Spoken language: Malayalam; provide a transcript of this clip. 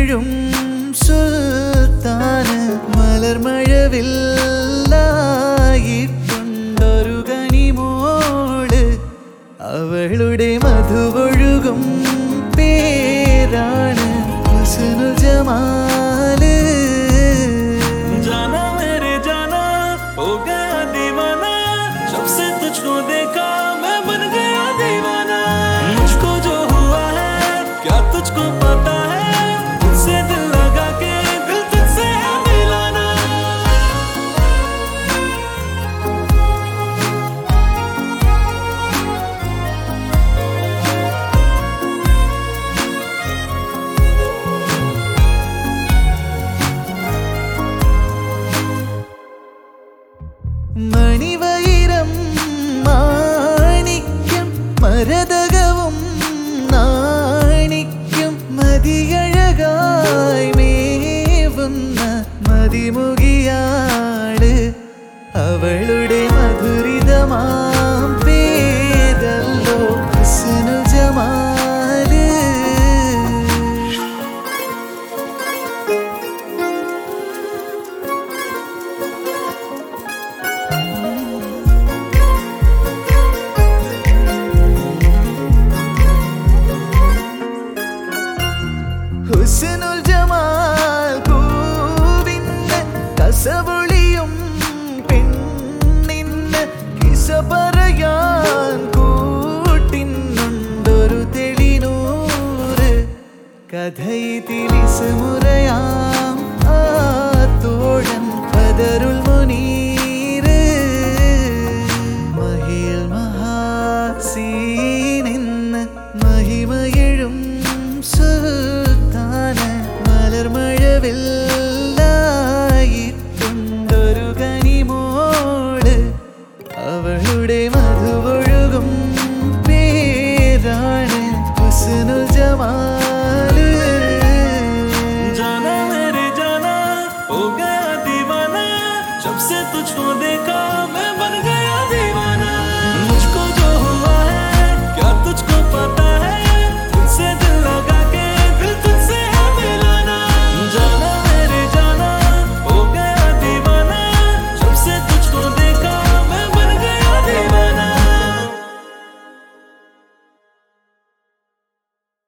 വീഴും സുൽത്താന് മലർമഴവില്ലായിട്ടുണ്ടൊരു കനിമോള് അവളുടെ മധുവൊഴുകും പേരാണ് ഹുസ്നുൽ ജമാല് जाना मेरे जाना हो गया दीवाना जब से तुझको देखा मैं बन गया दीवाना मुझको जो हुआ है क्या तुझको पता है तुझसे दिल लगा के दिल तुझसे है मिलाना മണിവൈരം മാണിക്യം മരതകവും നാണിക്യം മതിയഴകായി മേവുന്ന മതിമുകിയാട് അവളുടെ മധുരിതമാം പേരല്ലോ ഹുസ്നു ജമാല് ഹുസ്നുൽ ജമാൽ പൂവിന്ന് കസവൊളിയും പെണ്ണിന്ന് കിസ പറയാൻ കൂട്ടിന്നുണ്ടൊരു തെളിനൂറ് കഥയിതിലിസ് മുറയാം ആ തോഴൻ ബദറുൽ മുനീർ